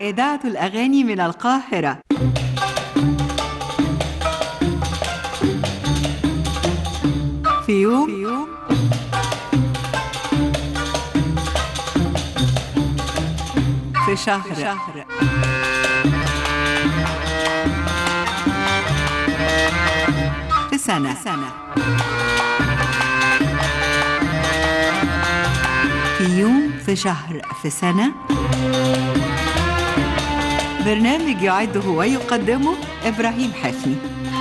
إذاعة الأغاني من القاهرة في يوم, في يوم في شهر, في شهر في سنة, سنة في يوم في شهر في سنة برنامج يعده ويقدمه إبراهيم حفني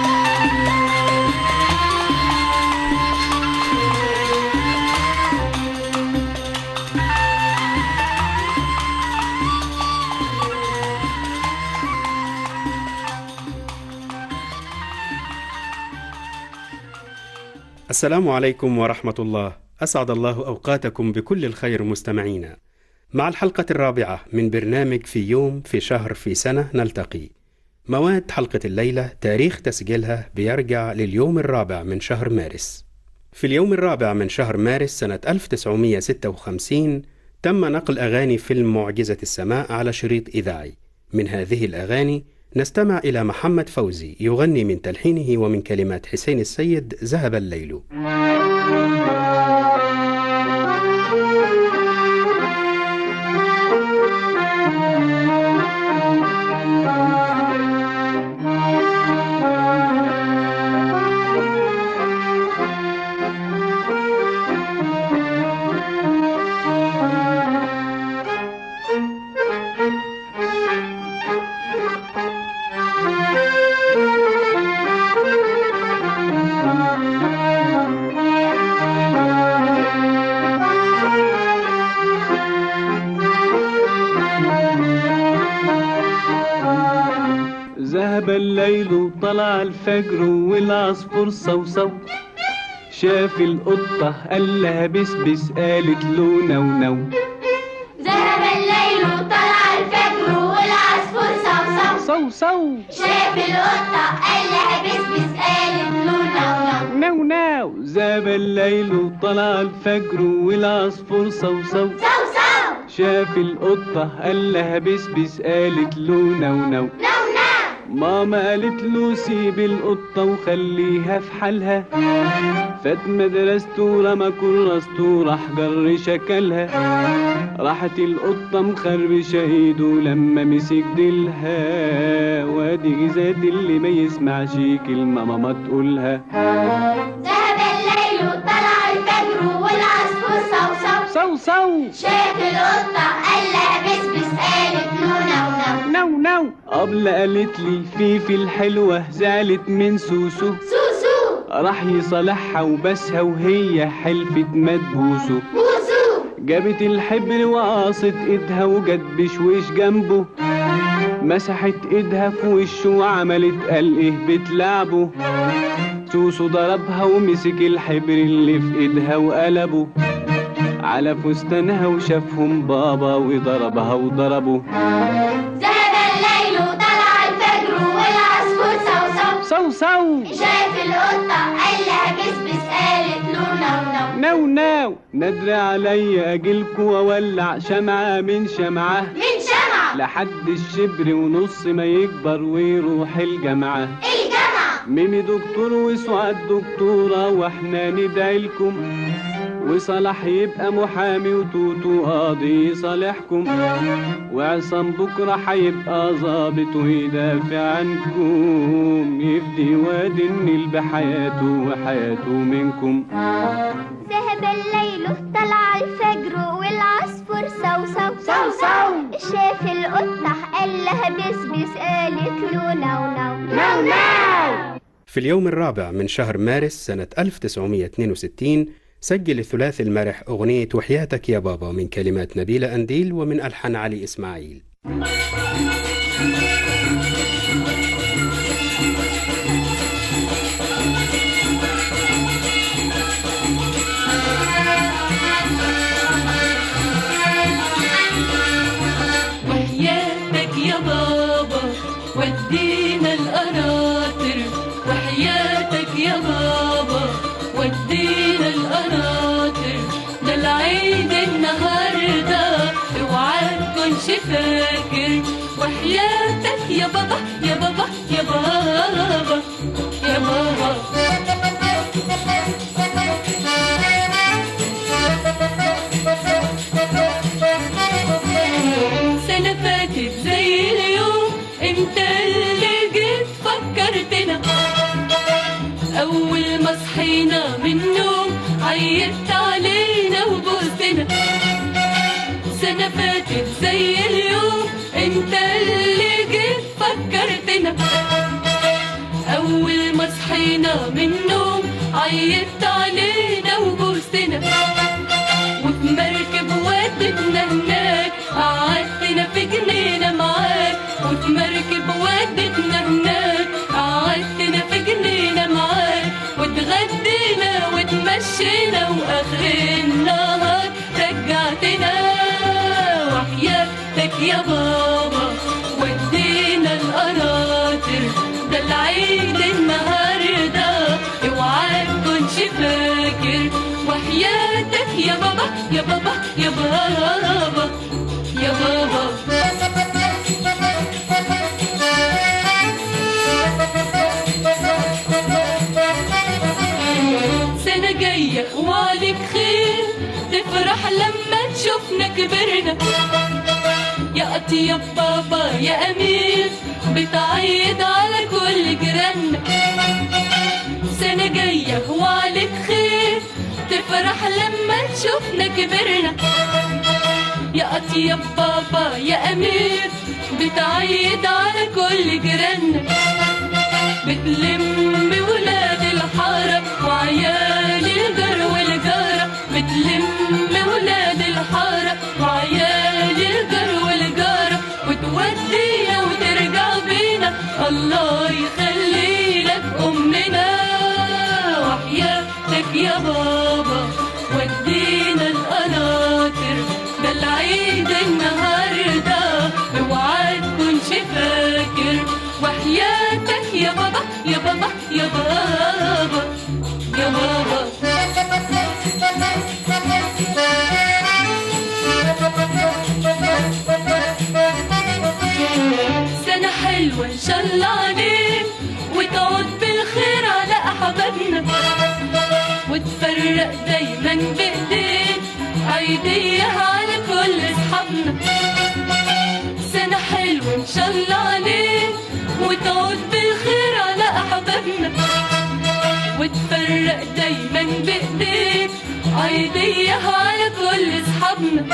السلام عليكم ورحمة الله أسعد الله أوقاتكم بكل الخير مستمعينا مع الحلقة الرابعة من برنامج في يوم في شهر في سنة نلتقي مواد حلقة الليلة تاريخ تسجيلها بيرجع لليوم الرابع من شهر مارس في اليوم الرابع من شهر مارس سنة 1956 تم نقل أغاني فيلم معجزة السماء على شريط إذاعي من هذه الأغاني نستمع إلى محمد فوزي يغني من تلحينه ومن كلمات حسين السيد ذهب الليل ذهب الليل وطلع الفجر والعصفور صوصو شاف القطة قال لها بسبس قالت له نو نو ذهب الليل وطلع الفجر والعصفور صوصو صو صو شاف القطة قال لها بسبس قالت له نو نو نو نو ذهب الليل وطلع الفجر والعصفور صو صو صوصو شاف القطة قال لها بسبس قالت له نو نو نو نو ماما قالت له سيب القطة وخليها في حالها فات مدرسته رمى كراسته وراح جر شكلها راحت القطة مخربشة ايده لما مسك ديلها وادي زاد اللي ما يسمعش كلمة ماما تقولها ذهب الليل وطلع الفجر والعصفور صوصو صو صو شاف القطة قال لها بسبس قالت له نو نو نو نو قبل قالت لي فيفي الحلوة زعلت من سوسو سوسو راح يصالحها وبسها وهي حلفت ما تبوسه بوسو جابت الحبر وقاصت ايدها وجت بشويش جنبه مسحت ايدها في وشه وعملت قال ايه بتلعبه سوسو ضربها ومسك الحبر اللي في ايدها وقلبه على فستانها وشافهم بابا وضربها وضربه ذهب الليل وطلع الفجر والعصفور صوصو صو صو شاف القطة قال لها بسبس قالت له نو نو نو نو ندري عليا اجيلكوا واولع شمعة من شمعة من شمعة لحد الشبر ونص ما يكبر ويروح الجامعة الجامعة ميمي دكتور وسعاد دكتورة واحنا ندعي لكم وصلاح يبقى محامي وتوتو قاضي يصالحكم وعصام بكرة هيبقى ظابط ويدافع عنكم يفدي وادي النيل بحياته وحياته منكم ذهب الليل طلع الفجر والعصفور صوصو صوصو شاف القطة قال لها بسبس قالت له نو نو نو نو في اليوم الرابع من شهر مارس سنة 1962 سجل الثلاثي المرح أغنية وحياتك يا بابا من كلمات نبيلة أنديل ومن ألحان علي إسماعيل وحياتك يا بابا ودينا القناطر وحياتك يا بابا ودينا القناطر ده العيد النهارده اوعى تكون تكونش فاكر وحياتك يا بابا يا بابا يا بابا يا بابا سنة فاتت زي اليوم انت اللي جيت فكرتنا أول ما صحينا من النوم عيطت علينا وبوستنا سنة فاتت زي اليوم انت اللي جيت فكرتنا أول ما صحينا من النوم عيطت علينا وبوستنا وفي مركب ودتنا هناك قعدتنا في جنينة معاك وفي مركب ودتنا هناك قعدتنا في جنينة معاك واتغدينا واتمشينا واخر النهار رجعتنا وحياتك يا بابا ودينا القناطر ده العيد النهارده اوعى تكونش فاكر وحياتك يا بابا يا بابا يا بابا يا بابا سنة جاية وعليك خير تفرح لما تشوفنا كبرنا يا أطيب بابا يا أمير بتعيد على كل جيراننا سنة جاية وعليك خير تفرح لما تشوفنا كبرنا يا أطيب بابا يا أمير بتعيد على كل جيراننا بتلم ولاد الحارة وعيال الجر والجارة بتلم ولاد الحارة وعيال الجر والجارة وتودينا وترجع بينا الله يخلي لك أمنا وحياتك يا بابا ودينا القناطر ده العيد النهارده اوعى تكونش فاكر وحياتك يا بابا يا بابا يا بابا يا بابا سنة حلوة إن شاء الله عليك وتعود بالخير على أحبابنا وتفرق دايما بإيديك عيدية على كل أصحابنا سنة حلوة إن شاء الله عليك وتعود بالخير على أحبابنا وتفرق دايما بإيديك عيدية على كل أصحابنا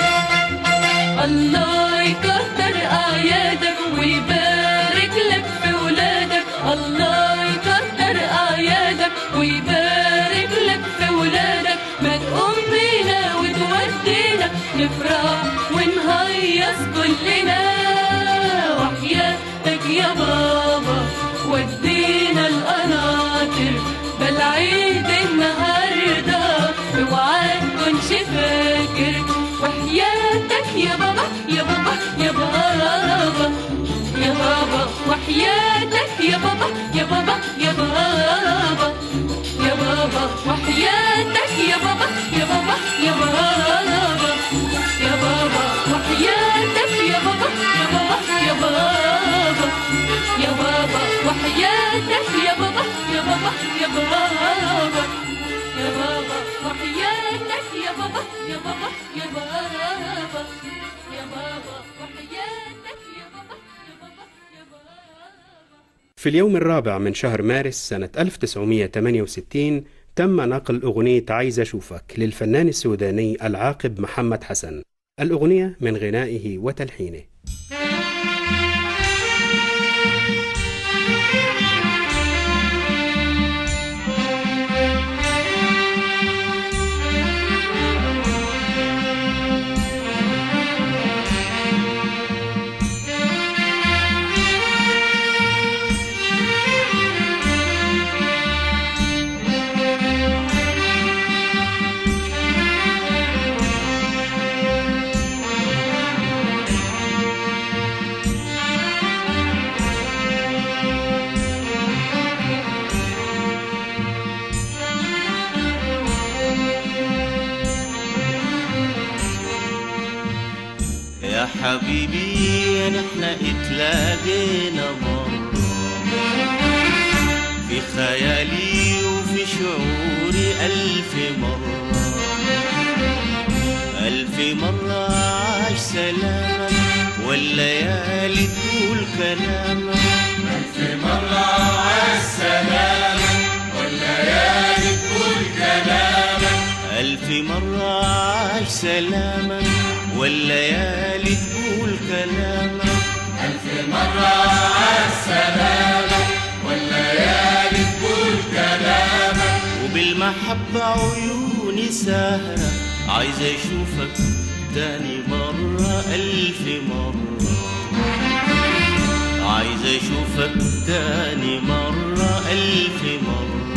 الله يكتر أعيادك ويبارك لك في ولادك الله يكتر أعيادك ويبارك لك في ولادك ما تقوم بينا وتودينا نفرح ونهيص كلنا وحياتك يا بابا ودينا القناطر بالعيد النهارده اوعى تكونش فاكر وحياتك يا بابا يا بابا يا بابا يا بابا وحياتك يا بابا يا بابا يا بابا يا بابا وحياتك يا بابا يا بابا يا بابا يا بابا وحياتك يا بابا يا بابا يا بابا يا بابا وحياتك يا بابا يا بابا يا بابا يا بابا وحياتك يا بابا يا بابا يا بابا يا بابا وحياتك يا بابا يا بابا يا بابا في اليوم الرابع من شهر مارس سنة 1968 تم نقل أغنية عايز أشوفك للفنان السوداني العاقب محمد حسن الأغنية من غنائه وتلحينه عايز حبيبي نحن اتلاقينا مرة في خيالي وفي شعوري ألف مرة ألف مرة عاش سلامك والليالي تقول كلامك ألف مرة عاش سلامك والليالي تقول كلامك ألف مرة عاش سلامك والليالي تقول كلامك ألف مرة عاش سلامك والليالي تقول كلامك وبالمحبة عيوني سهرة عايز أشوفك تاني مرة ألف مرة عايز أشوفك تاني مرة ألف مرة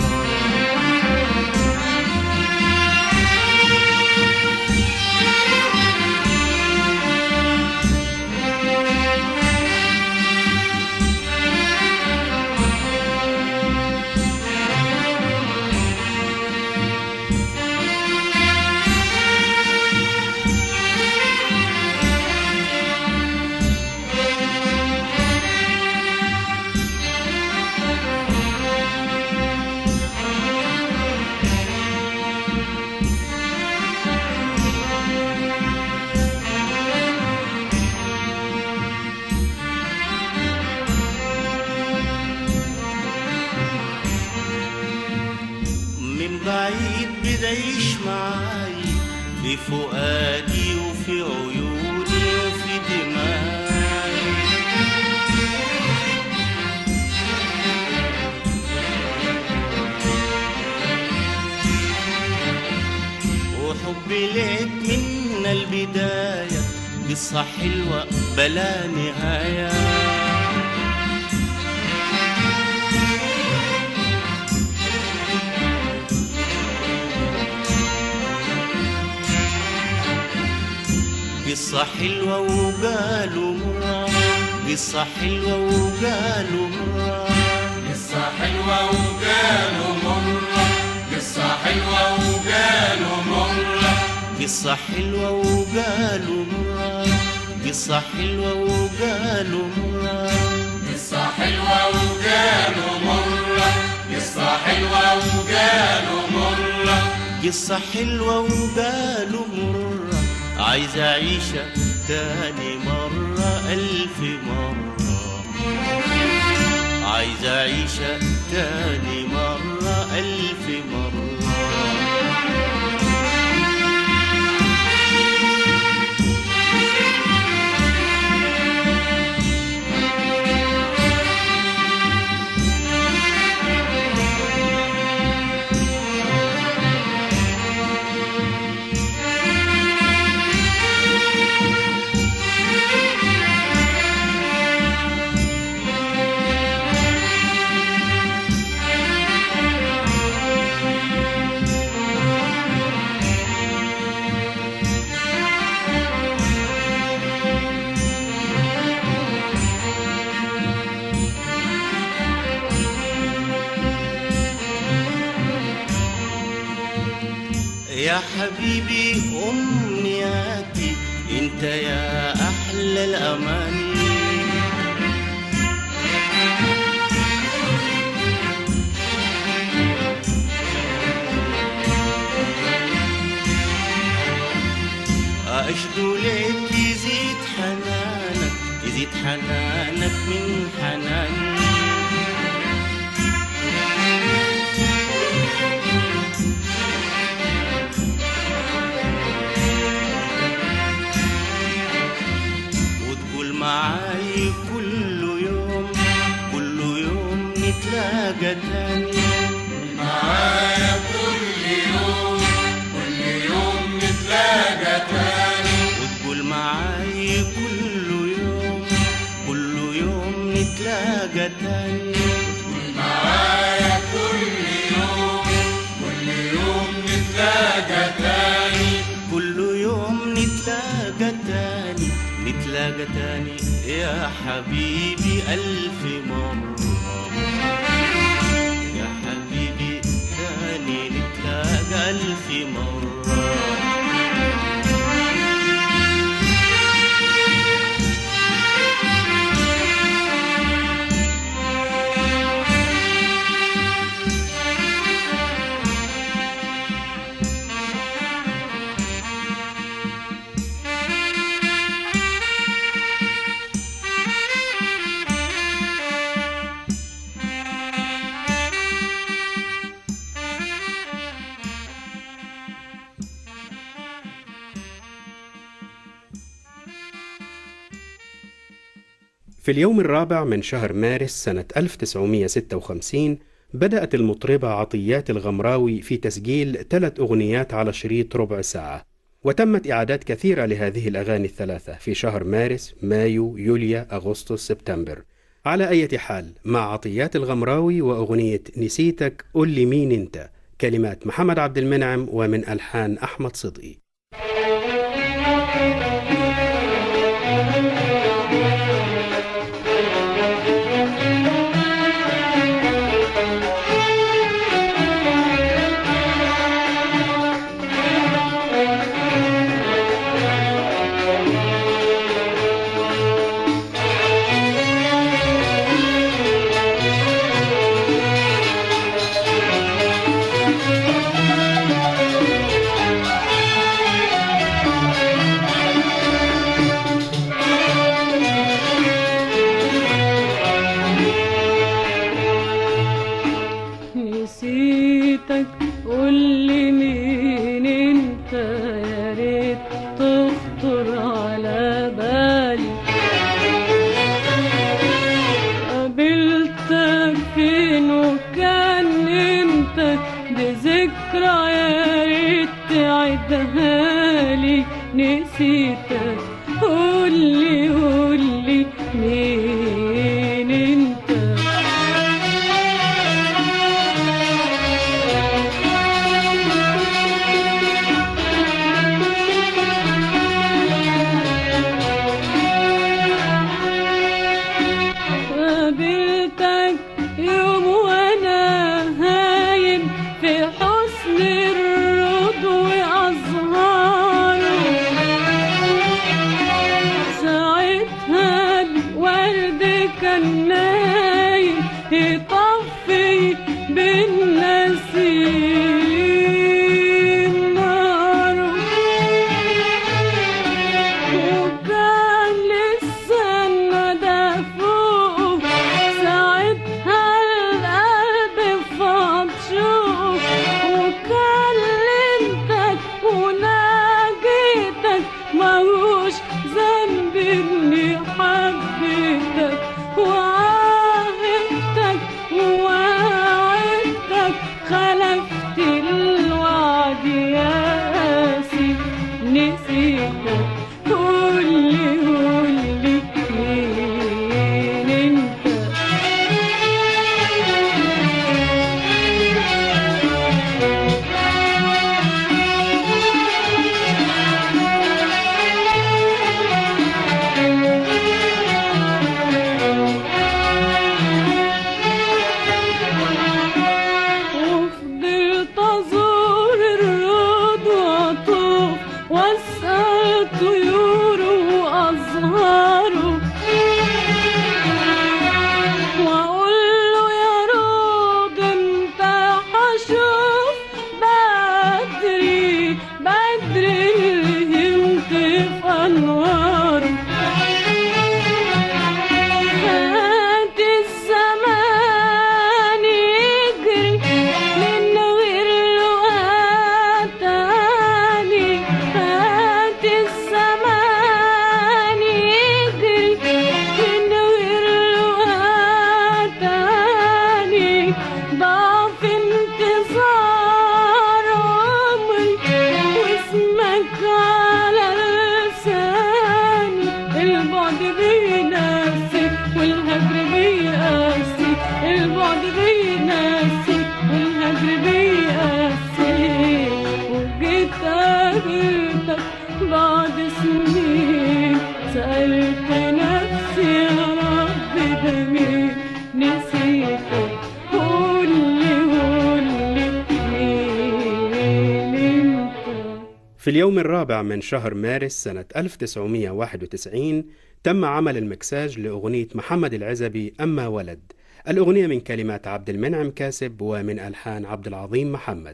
من بعيد بدايش معاي في فؤادي وفي عيوني وفي دماغي وحبي لك من البداية قصة حلوة بلا نهاية قصة حلوة وقالوا مرة قصة حلوة وقالوا مرة قصة حلوة وقالوا مرة قصة حلوة وقالوا مرة قصة حلوة وقالوا مرة قصة حلوة وقالوا مرة قصة حلوة وقالوا مرة قصة حلوة وقالوا مرة قصة حلوة وقالوا مرة عايز أعيشها تاني مرة ألف مرة عايز أعيشها تاني مرة ألف مرة يا حبيبي أمنياتي انت يا أحلى الأماني أشدو لك يزيد حنانك يزيد حنانك من حناني وتقول معاي كل يوم كل يوم نتلاقى تاني معايا كل يوم كل يوم نتلاقى تاني وتقول معاي كل يوم كل يوم نتلاقى تاني وتقول معايا كل يوم كل يوم نتلاقى تاني كل يوم نتلاقى تاني نتلاقى تاني يا حبيبي ألف مرة يا حبيبي تاني نتلاقى ألف مرة في اليوم الرابع من شهر مارس سنة 1956 بدأت المطربة عطيات الغمراوي في تسجيل ثلاث أغنيات على شريط ربع ساعة وتمت إعادات كثيرة لهذه الأغاني الثلاثة في شهر مارس، مايو، يوليا، أغسطس، سبتمبر على أي حال مع عطيات الغمراوي وأغنية نسيتك قل لي مين أنت كلمات محمد عبد المنعم ومن ألحان أحمد صدقي نسيتك قولي مين انت يا ريت تخطر على بالي قابلتك فين وكان امتى دي ذكرى يا ريت تعيدها لي نسيتك قولي قولي مين انت قابلتك يوم وانا هايم في حسن الرد وازهاره ساعتها الورد كان نايم يطفي بالنسيم ناره وكان لسه الندى فوق ساعتها القلب فاض شوق وكلمتك وناجيتك ماهوش ذنب اني حبيتك وعاهدتك ووعدتك خلفت الوعد يا قاسي نسيتك قولي قولي مين انت وفضلت ازور الرود واطوف واسال طيوره وازهاره واقول له يا رود انت حشوف بدري بدري اللي همت في انواره فات الزمان يجري من غير لقاء تاني فات الزمان يجري من غير لقاء تاني ضعف انتظار عمري واسمك على لساني البعد بيناسي والهجر بيقاسي البعد بيناسي والهجر بيقاسي وجيت قابلتك بعد سنين سألت نفسي يا رب ده مين نسيتك قولي قولي مين انت في اليوم الرابع من شهر مارس سنة 1991 تم عمل المكساج لأغنية محمد العزبي أما ولد الأغنية من كلمات عبد المنعم كاسب ومن ألحان عبد العظيم محمد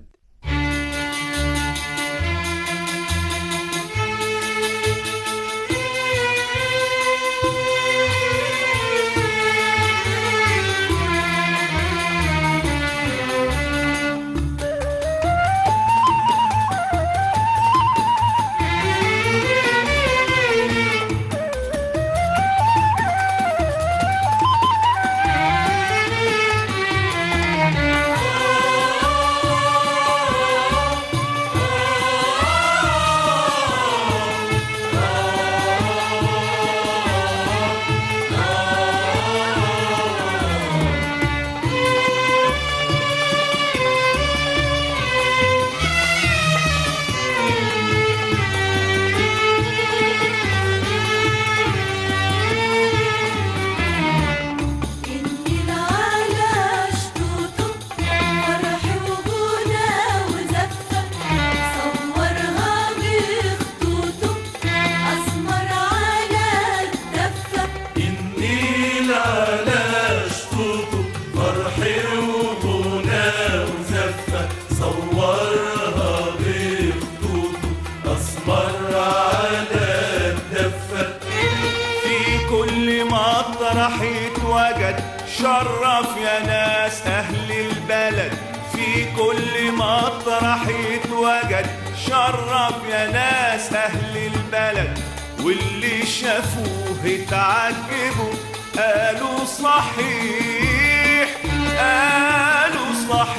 كل مطرح يتوجد شرف يا ناس أهل البلد في كل مطرح يتوجد شرف يا ناس أهل البلد واللي شافوه اتعجبوا قالوا صحيح قالوا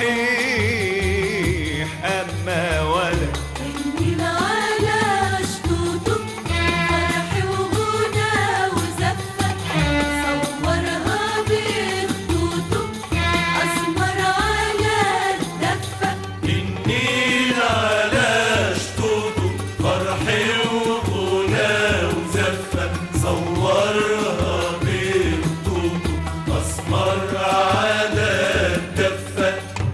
صحيح أما ولد النيل على شطوطه فرح وغنى وزفة صورها بخطوطه أسمر على الدفة النيل على شطوطه فرح وغنى وزفة صورها بخطوطه أسمر على الدفة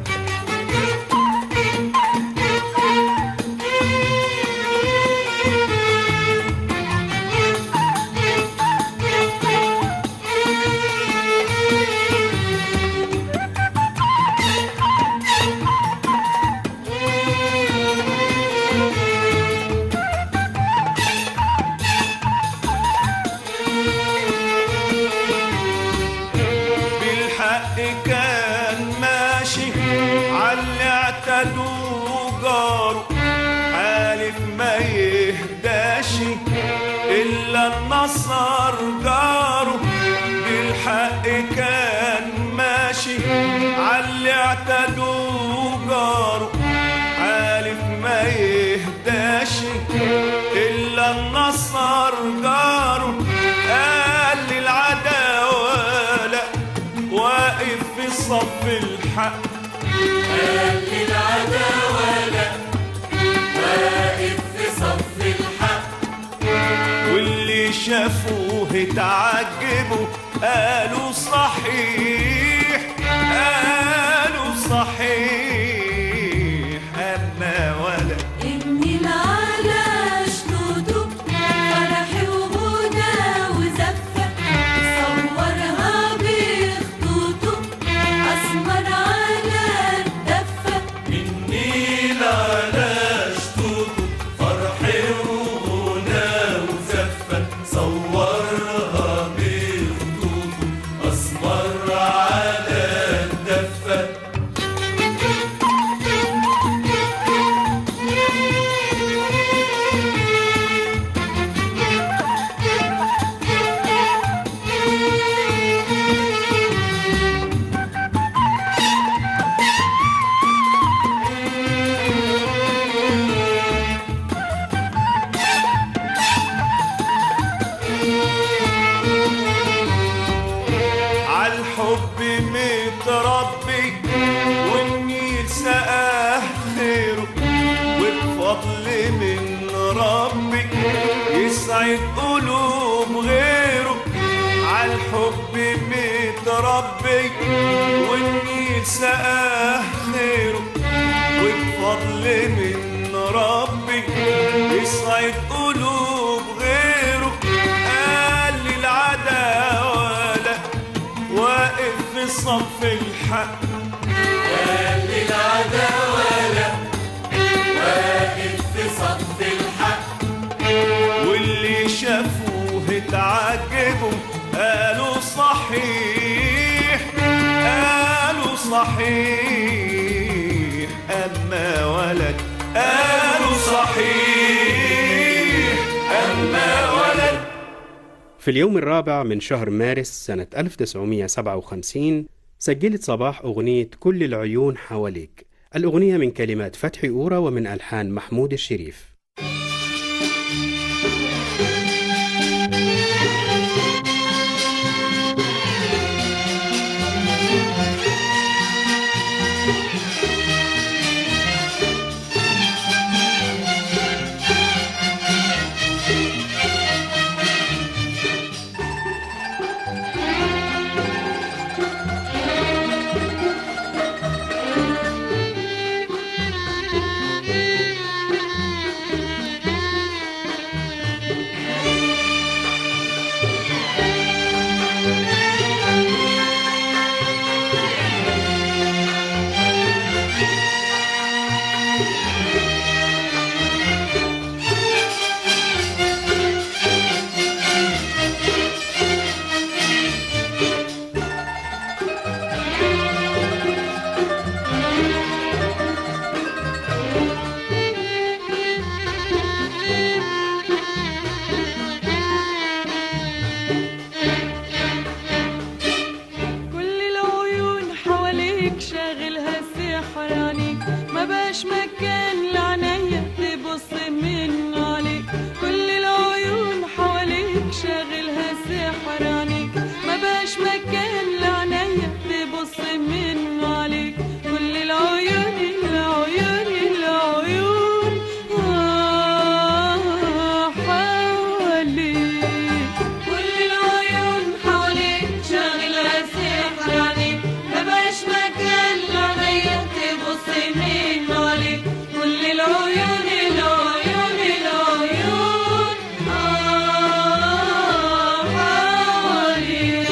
بالحق كان ماشي عاللي اعتدوا جاره حالف ما يهداش الا النصر جاره بالحق كان ماشي عاللي اعتدوا جاره حالف ما يهداش الا النصر جاره قال للعداوه لا واقف في صف الحق قال للعداوه لا واقف في صف الحق واللي شافوه اتعجبوا قالوا صحيح قالوا صحيح اما ولد النيل على شطوطه فرح وغنى وزفة صورها بخطوطه أسمر على الدفة النيل على شطوطه فرح وغنى وزفة صورها بخطوطه أسمر على الدفة عالحب متربي والنيل سقاه خيره وبفضل من ربي يسعد قلوب غيره عالحب متربي والنيل سقاه خيره وبفضل من ربي يسعد قلوب غيره قال للعداوة لا واقف في صف الحق قال للعداوة لا واقف في صف الحق واللي شافوه اتعجبوا قالوا صحيح قالوا صحيح أما ولد قالوا صحيح أما ولد في اليوم الرابع من شهر مارس سنة 1957 سجلت صباح أغنية كل العيون حواليك الأغنية من كلمات فتحي أورا ومن ألحان محمود الشريف حواليك شاغلها سحر عينيك ما بقاش مكان لعنيا تبص من عليك كل العيون حواليك شاغلها سحر عينيك ما بقاش مكان لعنيا تبص من عليك كل العيون العيون العيون آه حواليك كل العيون حواليك شاغلها سحر عليك ما بقاش مكان لعينيا تبص من عليك كل العيون العيون العيون آه حواليك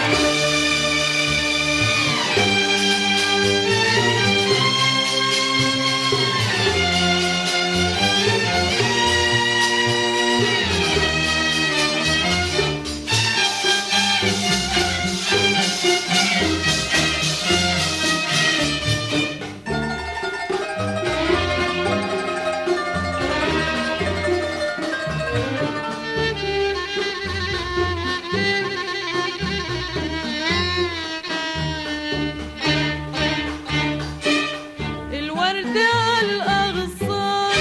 الورد على الأغصان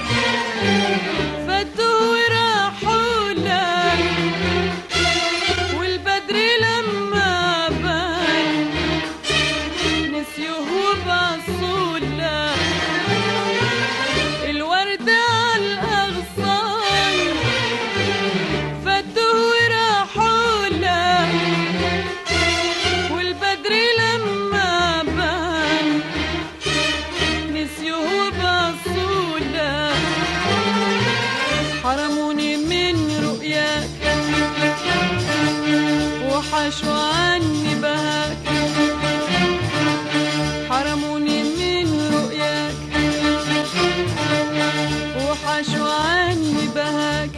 فاتوا وراحوا لك والبدر لما بان نسيوه وبصوا لك الورد على الأغصان فاتوا وراحوا لك والبدر لما بان نسيوه بصولة حرموني من رؤياك وحشوا عني بهاك حرموني من رؤياك وحشوا عني بهاك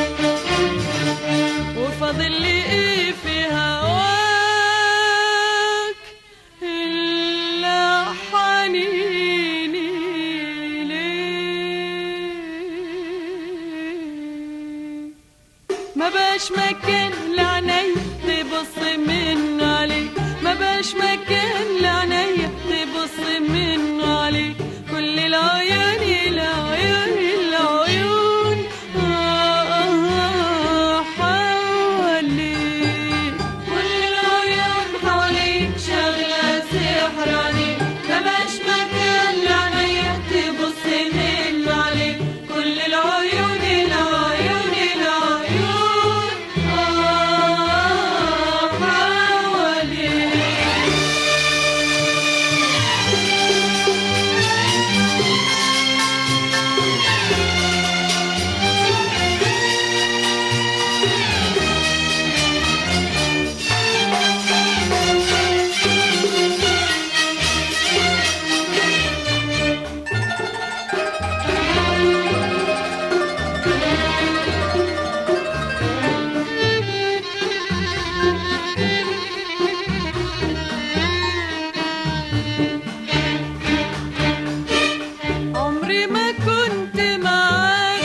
وفاضل لي ايه في هواك إلا حنيني ليك ما بقاش مكان لعنيا تبص من عليك ما بقاش مكان لعنيا تبص من عليك كل العيون العيون العيون آه آه حواليك كل العيون حواليك شغلة سحر عليك ما بقاش مكان لعنيا تبص من عليك كل العيون العيون العيون آه حواليك عمري ما كنت معاك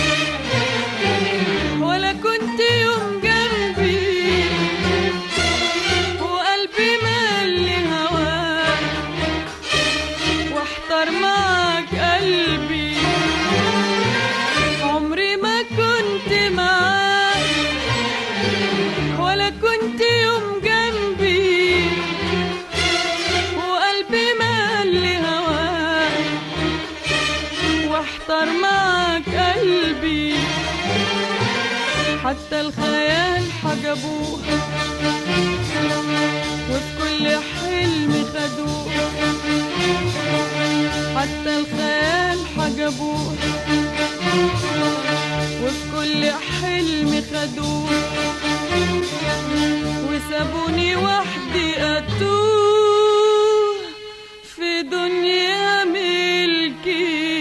ولا كنت يوم جنبي وقلبي مالي هواك واحتار معاك قلبي عمري ما كنت معاك ولا كنت يوم جنبي وقلبي مالي هواك واحتار معاك قلبي حتى الخيال حجبوه وفي كل حلم خدوه حتى الخيال حجبوه وفي كل حلم خدوه وسابوني وحدي أتوه في دنيا ملك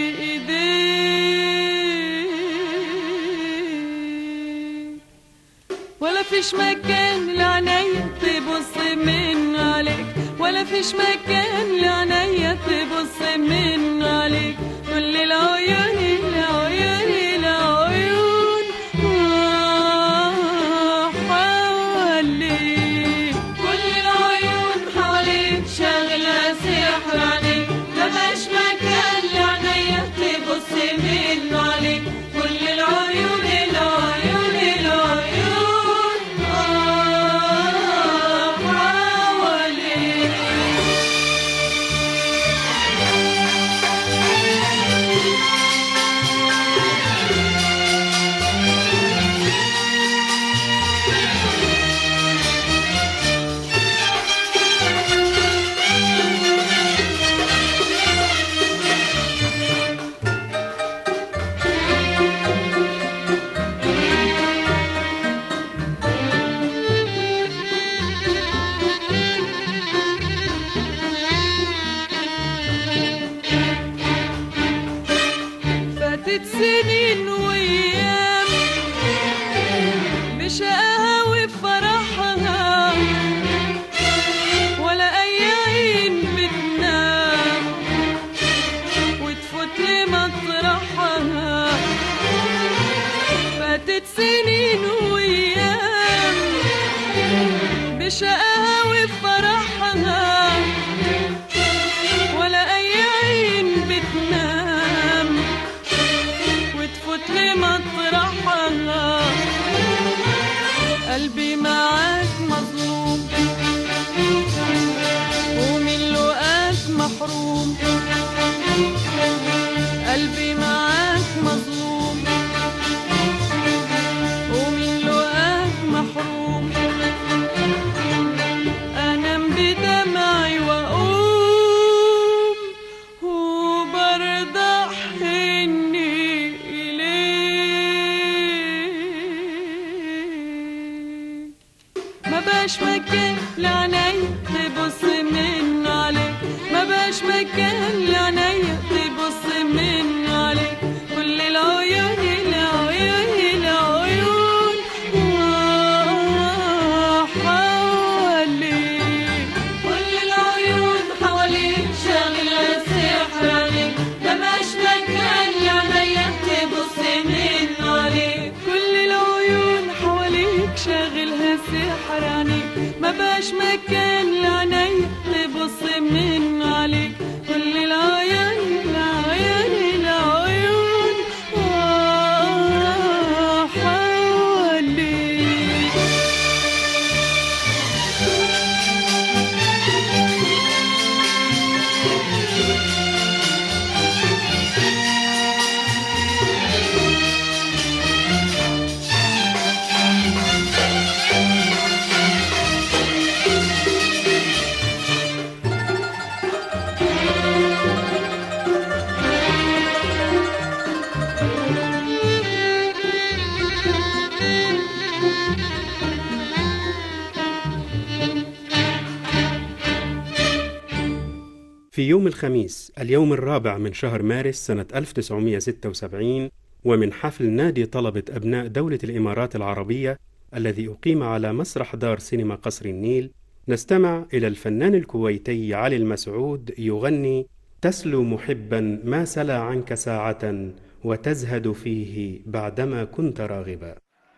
ايديك ولا فيش مكان لعنيا تبص من عليك ولا فيش مكان لعنيا تبص من عليك كل العيون العيون العيون آه حواليك كل العيون حواليك شاغلة سحر شقاها وفرحها ولا أي عين بتنام وتفوت لمطرحها قلبي معاك مظلوم ومن لقاك محروم قلبي معاك مظلوم ومن لقاك محروم انام بدمعي واقوم وبرضى حني اليك ما باش مكان لعيني تبص من عليك ما باش مكان لعيني تبص من عليك كل العيون العيون العيون حواليك كل العيون حواليك شاغلة سحر عليك ما باش مكان لعيني تبص من عليك كل العيون حواليك شاغلها سحر عليك ما باش مكان لعيني تبص من عليك كل العيون العيون العيون آه حواليك في يوم الخميس اليوم الرابع من شهر مارس سنة 1976 ومن حفل نادي طلبة أبناء دولة الإمارات العربية الذي أقيم على مسرح دار سينما قصر النيل نستمع إلى الفنان الكويتي علي المسعود يغني تسلو محبا ما سلا عنك ساعة وتزهد فيه بعدما كنت راغبا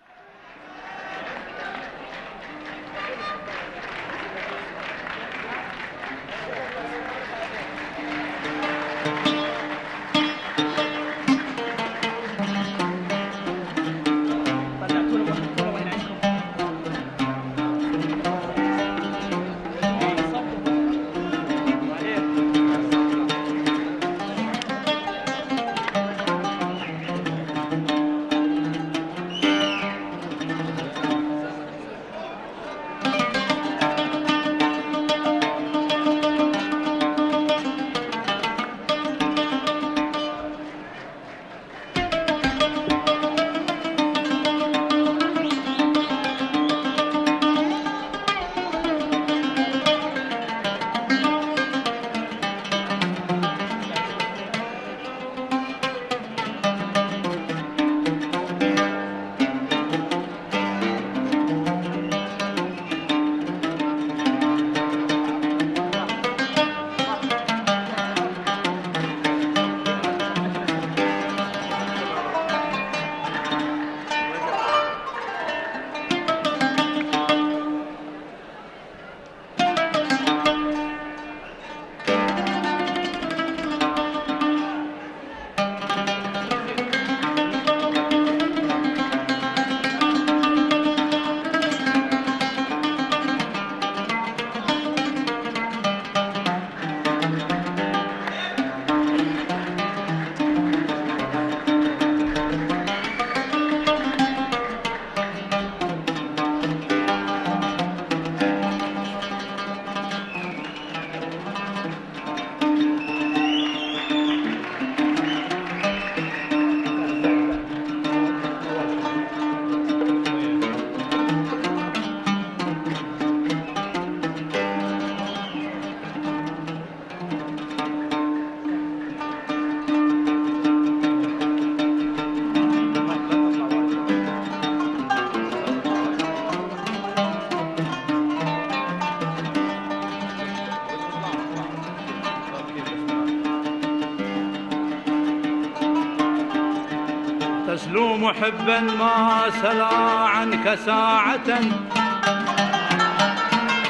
تسلو محبا ما سلا عنك ساعة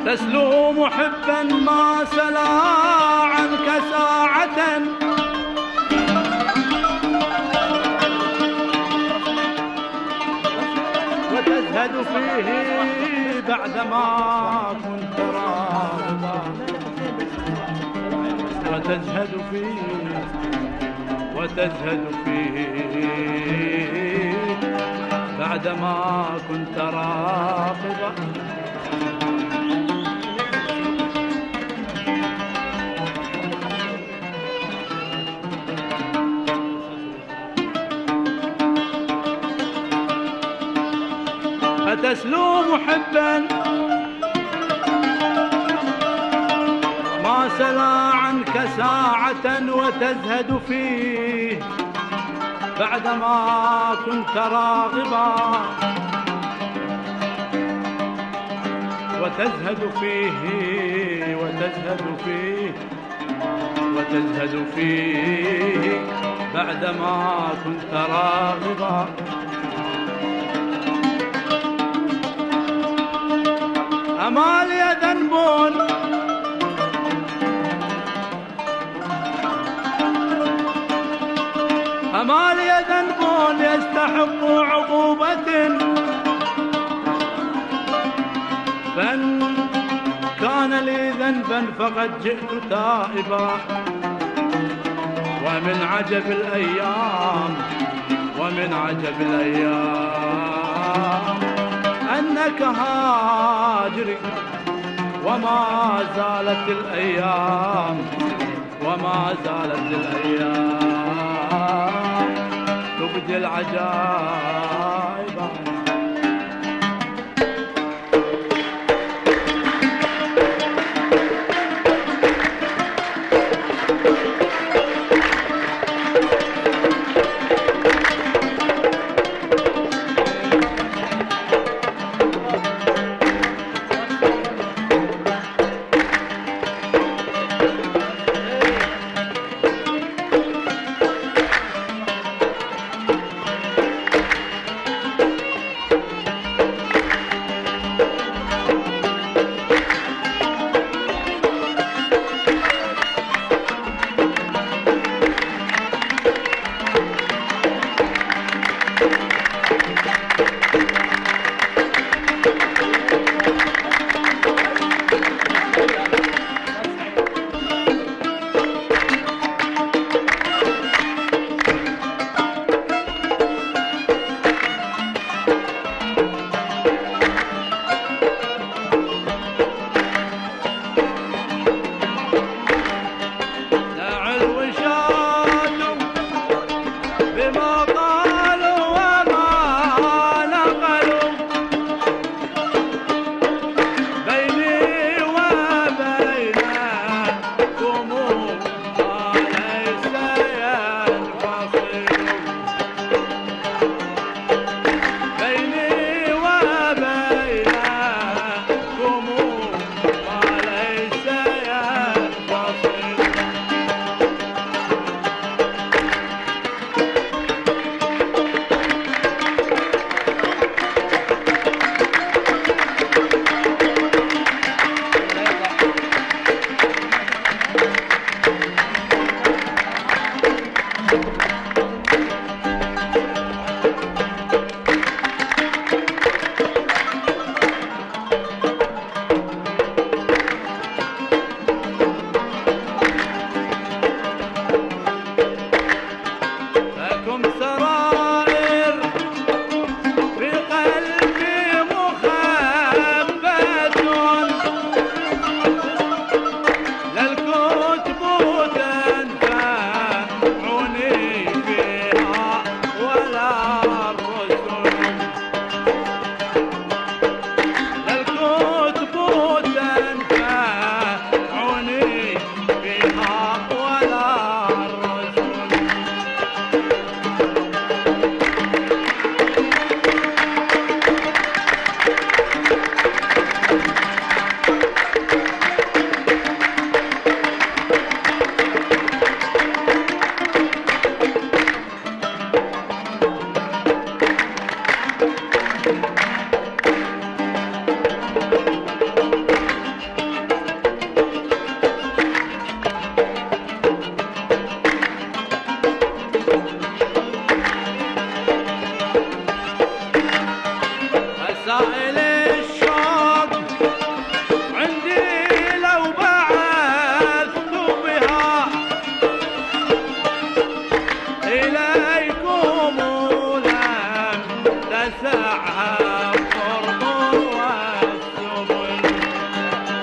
تسلو محبا ما سلا عنك ساعة وتزهد فيه بعدما كنت راغبا وتزهد فيه وتزهد فيه بعدما كنت راغبا فتسلو محبا ما سلا عنك ساعة وتزهد فيه بعدما كنت راغبا وتزهد فيه وتزهد فيه وتزهد فيه بعدما كنت راغبا أمال يا ذنبون أمال يا ذنبون يستحق عقوبة فإن كان لي ذنبا فقد جئت تائبا ومن عجب الأيام ومن عجب الأيام أنك هاجري وما زالت الأيام وما زالت الأيام تبدي العجائب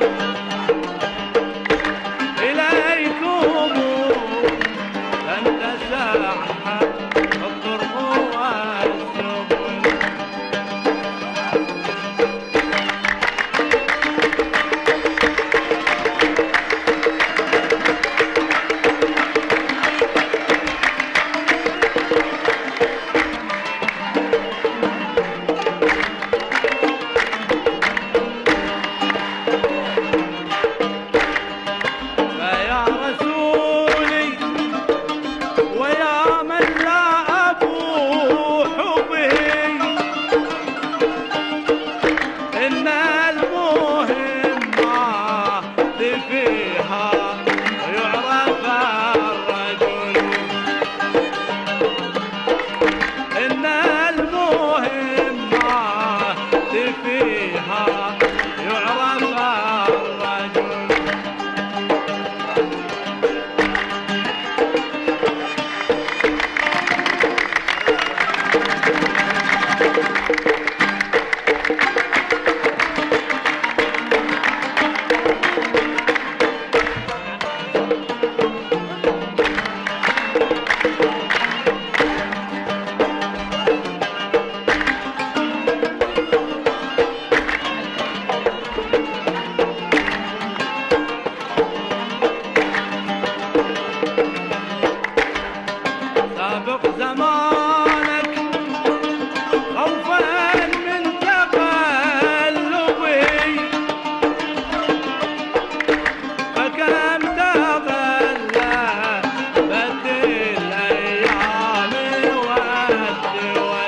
إليكم لن تسعها الطرق والسبل فيا رسولي ويا من لا أبوح به إن المهم ما فيها يعرف الرجل إن المهم ما فيها يعرف الرجل سابق زمانك خوفا من تقلبي فكم تغلى بد الايام والدول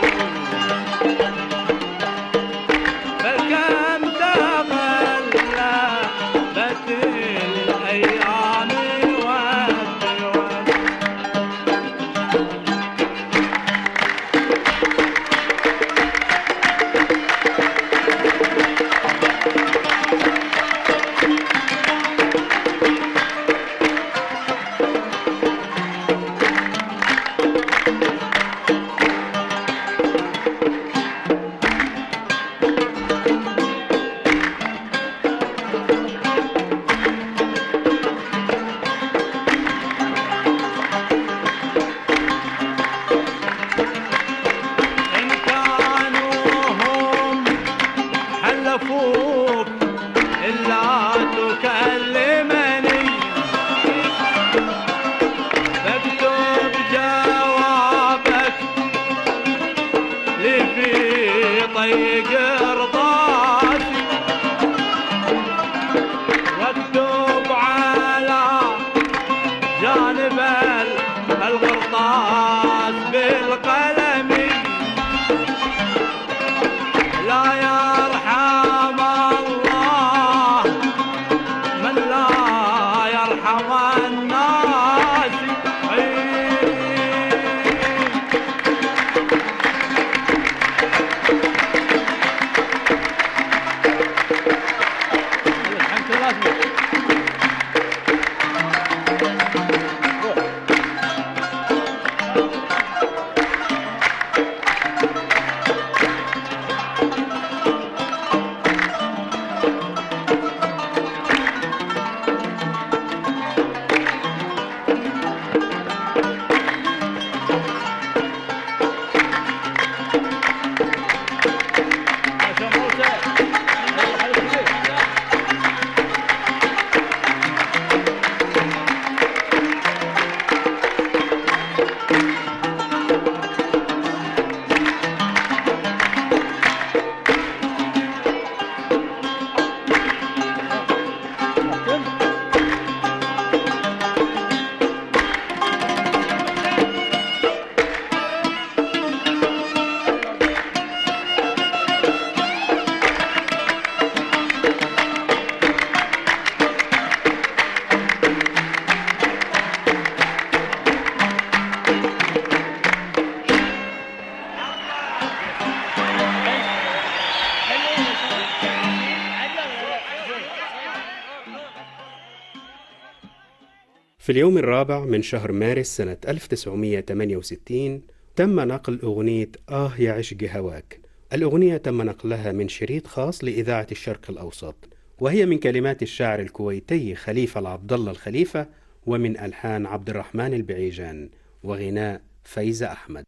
فكم تغلى بد الايام والدول إن كانوا هم حلفوك إلا تكلمني فاكتب جوابك لي في طيق رضاسي واكتب على جانب القرطاس بالقلم لا يرحم الله من لا يرحم الناس في اليوم الرابع من شهر مارس سنة 1968 تم نقل أغنية آه يا عشق هواك الأغنية تم نقلها من شريط خاص لإذاعة الشرق الأوسط وهي من كلمات الشاعر الكويتي خليفة العبد الله الخليفة ومن ألحان عبد الرحمن البعيجان وغناء فايزة أحمد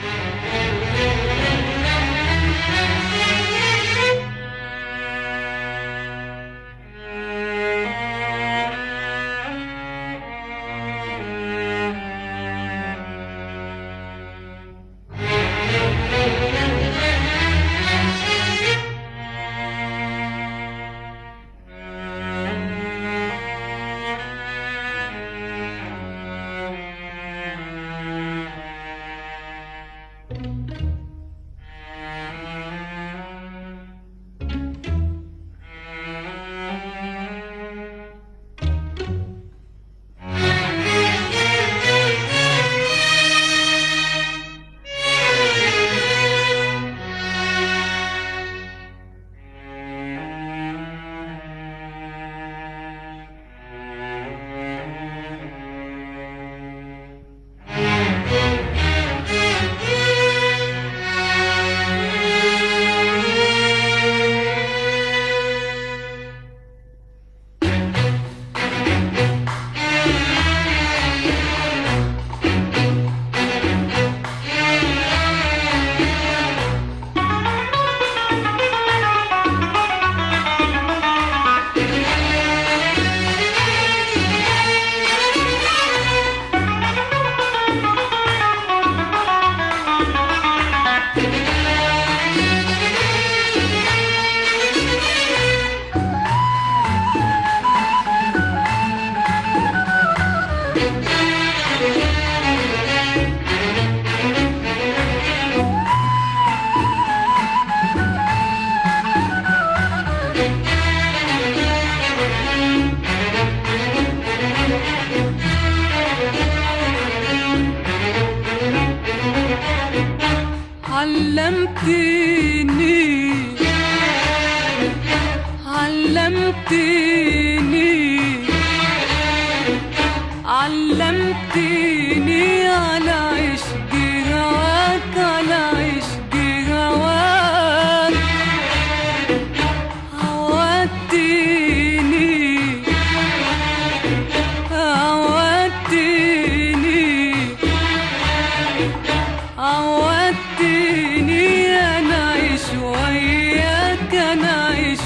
علمتني علمتني علمتني على عشق هواك على عشق هواك عودتني عودتني عودتني انا اعيش وياك انا اعيش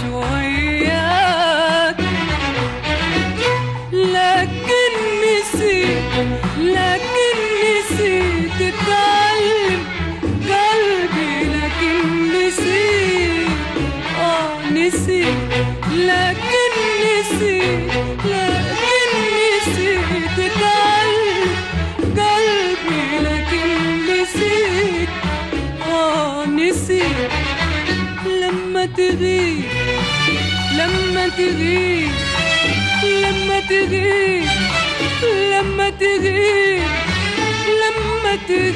وياك لكن نسيت لكن نسيت اتعلم قلبي لكن نسيت اه نسيت لكن نسيت لكن نسيت اتعلم قلبي لكن نسيت اه نسيت لما تغيب لما تغيب لما تغيب لما تغيب لما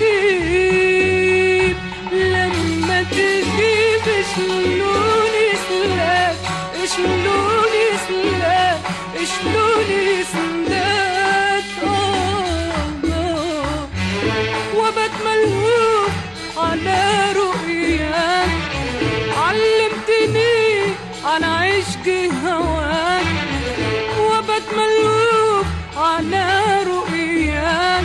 تغيب لما تغيب شلون يسلاك شلون يسلاك شلون يسلاك آه آه وبت ملهوف على رؤياك علمتني عن عشق هواك وبت ملهوف على رؤياك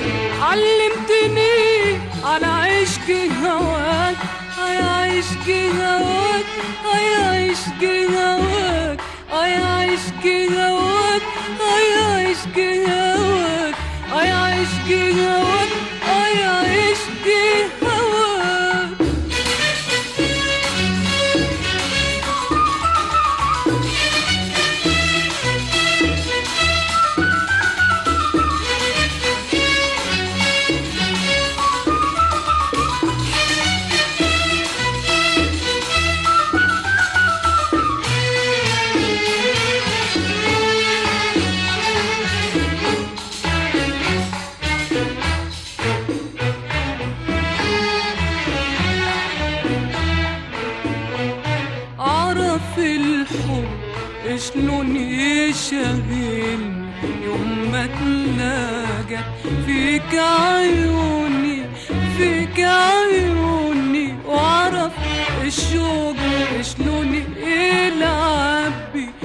علمتني عن عشق هواك يا عشق هواك يا عشق هواك يا عشق هواك يا عشق هواك يا عشق هواك يا عشق هواك عرف الحب شلون يشغلني يوم ما تلاقى فيك عيوني فيك عيوني وعرف الشوق شلون يلعب بي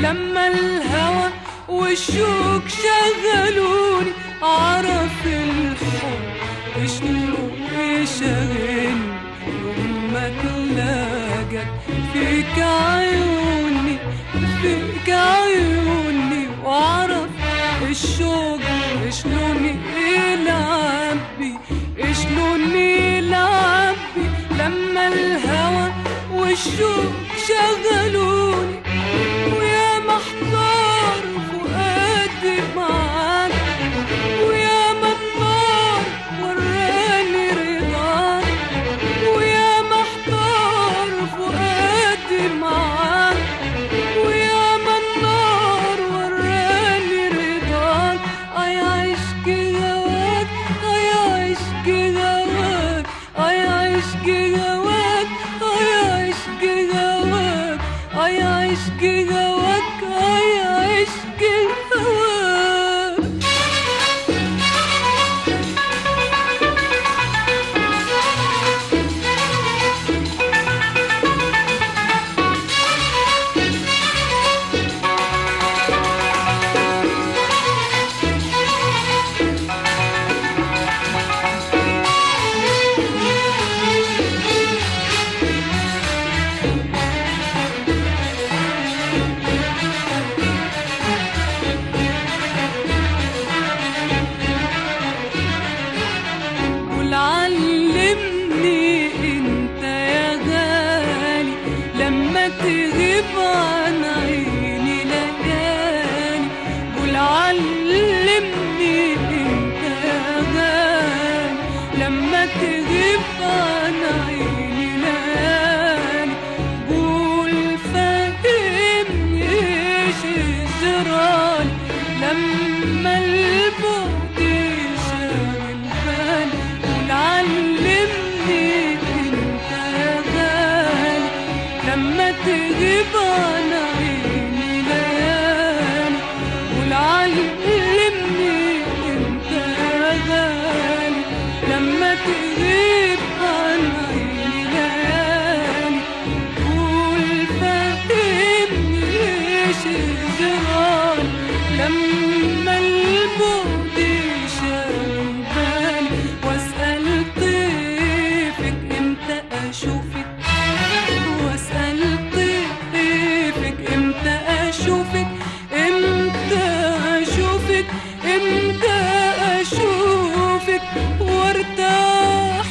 لما الهوى والشوق شغلوني عرف الحب شنو يشغلني يوم ما تلاقت فيك عيوني فيك عيوني وعرف الشوق شلون يلعب بي شلون يلعب بي لما الهوى والشوق شغلوني ويا محتار فؤادي معاك ويا منار وراني رضاك ويا محتار فؤادي معاك ويا منار وراني رضاك اي عشق هواك اي عشق هواك اي عشق هواك اي عشق هواك اي عشق هواك اي عشق هواك قول علمني انت يا غالي لما تغيب عن عيني ليالي قول علمني انت يا غالي لما تغيب عن عيني ليالي قول فهمني ايش جرالي لما البعد شاغل بالي قول علمني انت يا غالي لما تغيب عن عيني ليالي قول علمني انت يا غالي لما تغيب عن عيني ليالي قول فهمني ايش الجرال لما البعد شاغل بالي واسأل طيفك امتى اشوفك واسأل طيفك امتى اشوفك امتى اشوفك امتى اشوفك وارتاح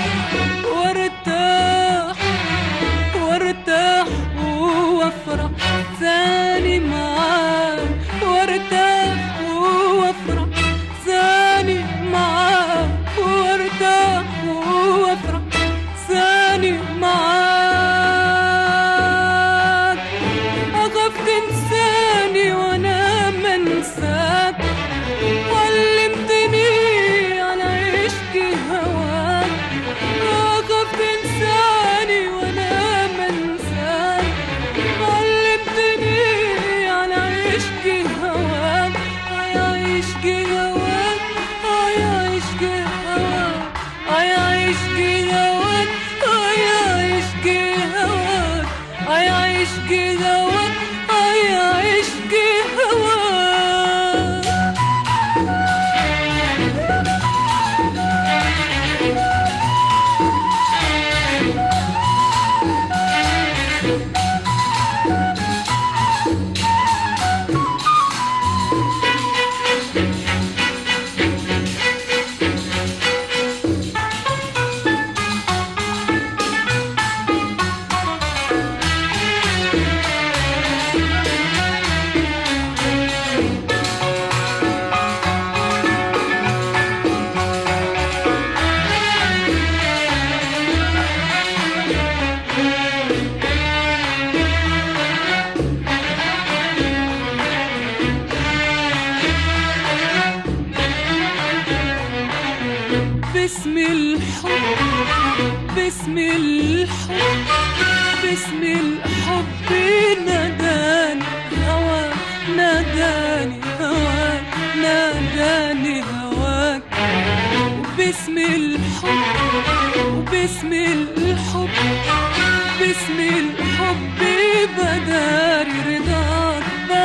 وارتاح وارتاح وافرح ثاني معاك وارتاح وافرح ثاني معاك وارتاح وافرح ثاني معاك اخاف تنساني وانا منساك علمتني على عشق هواك اخاف تنساني وانا منساك علمتني على عشق هواك يا عشق هواك يا عشق هواك يا عشق هواك يا عشق هواك يا عشق هواك يا عشق هواك باسم الحب باسم الحب باسم الحب ناداني هواك ناداني هواك ناداني هواك باسم الحب وباسم الحب باسم الحب بداري رضاك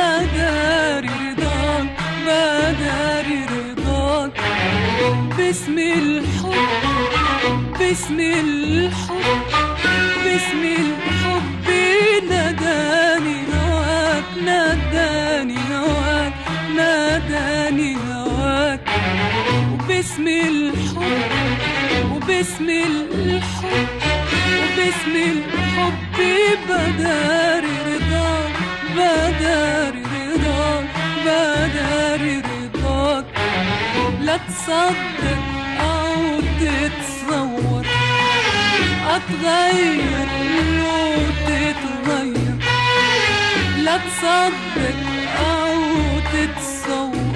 باسم الحب باسم الحب باسم الحب ناداني هواك ناداني هواك ناداني هواك وباسم الحب وباسم الحب وباسم الحب بداري رضاك بداري رضاك بداري رضاك لا تصدق او تتصور اتغير لو تتغير لا تصدق او تتصور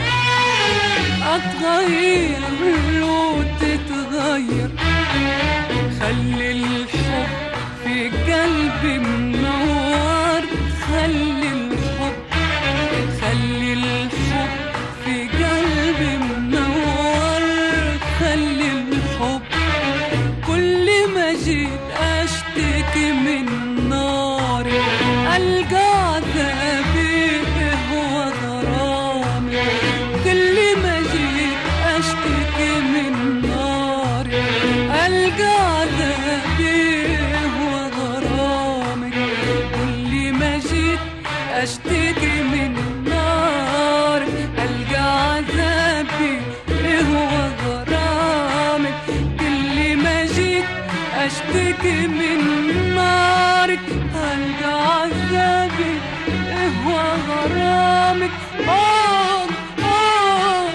اتغير لو تتغير خلي الحب في قلبي منور خلي الحب خلي الحب في قلبي منور خلي الحب كل ما جيت اشتكي من ناري القى عذابي هو غرامي كل ما جيت اشتكي من ناري القى عذابي هو غرامك كل ما جيت اشتكي من نار القى عذابي هو غرامك كل ما جيت اشتكي من نارك القى عذابي هو غرامك آه آه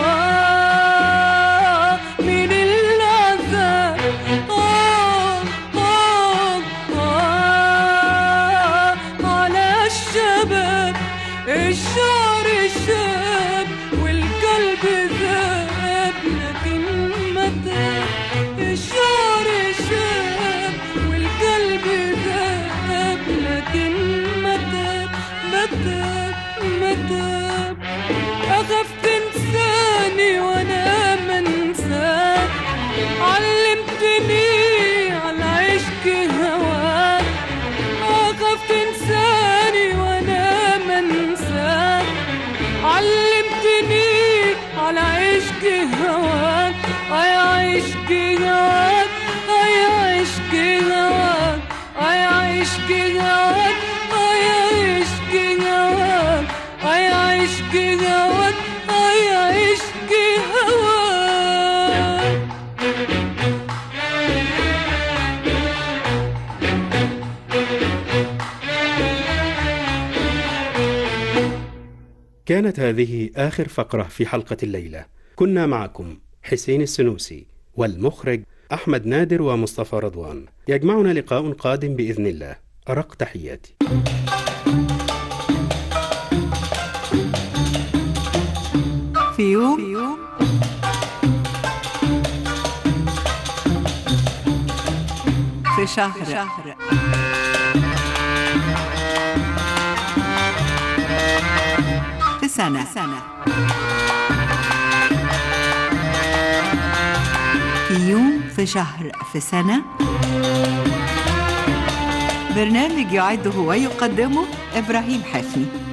آه من العذاب آه آه آه على الشباب الشعر الشاب والقلب ذاب لكن متى الشعر الشاب والقلب ذاب لكن متى متى متى أخاف تنساني وأنا منساك علمتني على عشق هواك أخاف تنساني وأنا منساك علمتني على عشق هواك أي عشق هواك أي عشق هواك أي عشق هواك أي عشق هواك أي عشق هواك أي عشق هواك كانت هذه آخر فقرة في حلقة الليلة كنا معكم حسين السنوسي والمخرج أحمد نادر ومصطفى رضوان يجمعنا لقاء قادم بإذن الله أرق تحياتي في يوم في يوم في شهر, شهر في سنة سنة في يوم في شهر في سنة برنامج يعده ويقدمه إبراهيم حسني